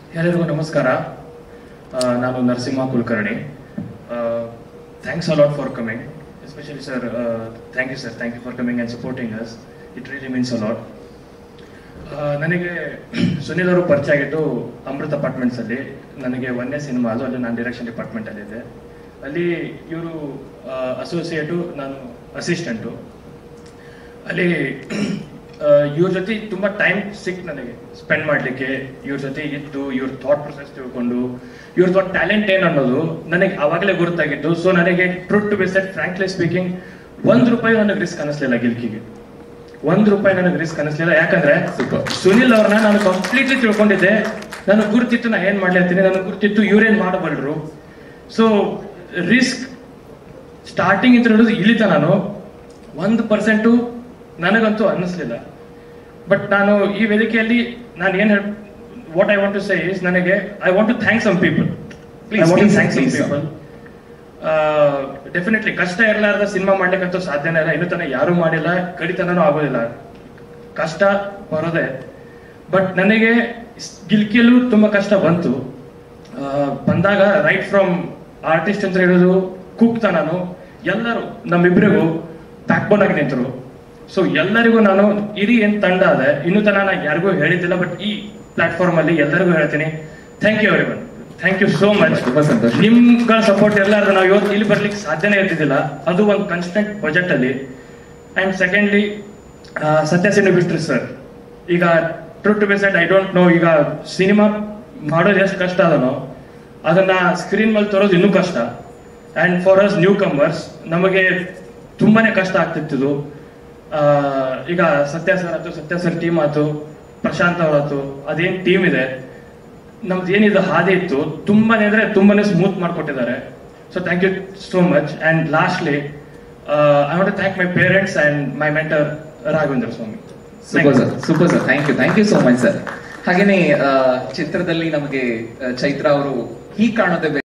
ಎಲ್ಲರಿಗೂ ನಮಸ್ಕಾರ ಆ, ನಾನು Narasimha Kulkarni thanks a lot for coming especially sir thank you sir thank you for coming and supporting us it really means a lot ನನಗೆ ಸುನಿಲ್ ಅವರು ಪರಿಚಯ ಆಗಿದ್ದು ಅಮೃತ್ ಅಪಾರ್ಟ್ಮೆಂಟ್ಸ್ ಅಲ್ಲಿ ನನಗೆ ಒಂದೇ ಸಿನಿಮಾ ಅದು ಅಲ್ಲಿ ನಾನು ಡೈರೆಕ್ಷನ್ ಡಿಪಾರ್ಟ್ಮೆಂಟ್ ಅಲ್ಲಿ ಇದೆ ಅಲ್ಲಿ ಇವರು ಅಸೋಸಿಯೇಟು ನಾನು ಅಸಿಸ್ಟೆಂಟು ಅಲ್ಲಿ ಇವ್ರ ಜೊತೆ ತುಂಬಾ ಟೈಮ್ ಸಿಕ್ ನನಗೆ ಸ್ಪೆಂಡ್ ಮಾಡ್ಲಿಕ್ಕೆ ಇವ್ರ ಜೊತೆ ಇದ್ದು ಇವ್ರ ಥಾಟ್ ಪ್ರೊಸೆಸ್ ತಿಳ್ಕೊಂಡು ಇವ್ರ ಥಾಟ್ ಟ್ಯಾಲೆಂಟ್ ಏನ್ ಅನ್ನೋದು ನನಗೆ ಅವಾಗಲೇ ಗುರುತಾಗಿದ್ದು ಸೊ ನನಗೆ true to be set frankly speaking ಒಂದ್ ರೂಪಾಯಿ ನನಗೆ ರಿಸ್ಕ್ ಅನಿಸ್ಲಿಲ್ಲ ಗಿಲ್ಕಿಗೆ ಒಂದ್ ರೂಪಾಯಿ ನನಗೆ ರಿಸ್ಕ್ ಅನಿಸ್ಲಿಲ್ಲ ಯಾಕಂದ್ರೆ Super. ಸುನಿಲ್ ಅವ್ರನ್ನ ನಾನು ಕಂಪ್ಲೀಟ್ಲಿ ತಿಳ್ಕೊಂಡಿದ್ದೆ ನನಗೆ ಗುರುತಿತ್ತು ನಾ ಏನ್ ಮಾಡ್ಲಿರ್ತೀನಿ ನನಗೆ ಗುರುತಿತ್ತು ಇವ್ರೇನ್ ಮಾಡಬಲ್ರು ಸೊ ರಿಸ್ಕ್ ಸ್ಟಾರ್ಟಿಂಗ್ ಅಂತ ಹೇಳೋದು ಇಳಿತ ನಾನು ಒಂದು ಪರ್ಸೆಂಟು ನನಗಂತೂ ಅನ್ನಿಸ್ಲಿಲ್ಲ ಬಟ್ ನಾನು ಈ ವೇದಿಕೆಯಲ್ಲಿ ನಾನು ಏನ್ ಹೇಳ what I want to say is ನನಗೆ I want to thank some people Please, I want to please, thank some please, sir. People definitely ಕಷ್ಟ ಇರಲಾರ್ದ ಸಿನಿಮಾ ಮಾಡ್ಲಿಕ್ಕಂತೂ ಸಾಧ್ಯನೇ ಇಲ್ಲ ಇನ್ನೂ ತನಕ ಯಾರು ಮಾಡಿಲ್ಲ ಕಡಿತನೂ ಆಗೋದಿಲ್ಲ ಕಷ್ಟ ಬರೋದೆ ಬಟ್ ನನಗೆ ಗಿಲ್ಕಿಯಲ್ಲೂ ತುಂಬಾ ಕಷ್ಟ ಬಂತು ಆ, ಬಂದಾಗ ರೈಟ್ ಫ್ರಮ್ ಆರ್ಟಿಸ್ಟ್ ಅಂತ ಹೇಳೋದು ಕುಕ್ ನಾನು ಎಲ್ಲರೂ ನಮ್ಮಿಬ್ಬರಿಗೂ ಬ್ಯಾಕ್ ಬೋನ್ ಆಗಿ ನಿಂತರು ಸೊ ಎಲ್ಲರಿಗೂ ನಾನು ಇಡೀ ಏನ್ ತಂಡ ಅದೆ ಇನ್ನೂ ತನಕ ನಾನು ಯಾರಿಗೂ ಹೇಳಿದ್ದಿಲ್ಲ ಬಟ್ ಈ ಪ್ಲಾಟ್ಫಾರ್ಮ್ ಅಲ್ಲಿ ಎಲ್ಲರಿಗೂ ಹೇಳ್ತೀನಿ thank you every thank you so much ತುಂಬಾ ಸಂತೋಷ. ನಿಮ್ಗಳ ಸಪೋರ್ಟ್ ಎಲ್ಲಾರ್ದು ನಾವು ಇವತ್ತು ಇಲ್ಲಿ ಬರ್ಲಿಕ್ಕೆ ಸಾಧ್ಯನೇ ಇರ್ತಿದ್ದಿಲ್ಲ ಅದು ಒಂದು ಕನ್ಸ್ಟೆಂಟ್ ಬಜೆಟ್ ಅಲ್ಲಿ ಅಂಡ್ ಸೆಕೆಂಡ್ಲಿ ಸತ್ಯ ಸಿನಿ ಬಿಟ್ರಿ ಸರ್ ಈಗ true to be set I don't know ಈಗ ಸಿನಿಮಾ ಮಾಡೋದು ಎಷ್ಟು ಕಷ್ಟ ಅದನೋ ಅದನ್ನ ಸ್ಕ್ರೀನ್ ಮೇಲೆ ತರೋದು ಇನ್ನೂ ಕಷ್ಟ and for us newcomers ನಮಗೆ ತುಂಬಾನೇ ಕಷ್ಟ ಆಗ್ತಿತ್ತು ಆ, ಈಗ ಸತ್ಯ ಸರ್ ಆಯ್ತು ಸತ್ಯ ಸರ್ ಟೀಮ್ ಆಯ್ತು ಪ್ರಶಾಂತ್ ಅವರಾಯ್ತು ಅದೇನ್ ಟೀಮ್ ಇದೆ ನಮ್ದು ಏನಿದೆ ಹಾದಿ ಇತ್ತು ತುಂಬಾನೇ ಅಂದ್ರೆ ತುಂಬಾನೇ ಸ್ಮೂತ್ ಮಾಡ್ಕೊಟ್ಟಿದ್ದಾರೆ so thank you so much and lastly I want thank my parents and my mentor Raghavendra Swamy super sir super sir thank you thank you so much sir ಹಾಗೇನೆ ಆ, ಚಿತ್ರದಲ್ಲಿ ನಮಗೆ ಆ, ಚೈತ್ರ ಅವರು ಹೀಗ್ ಕಾಣೋದೇ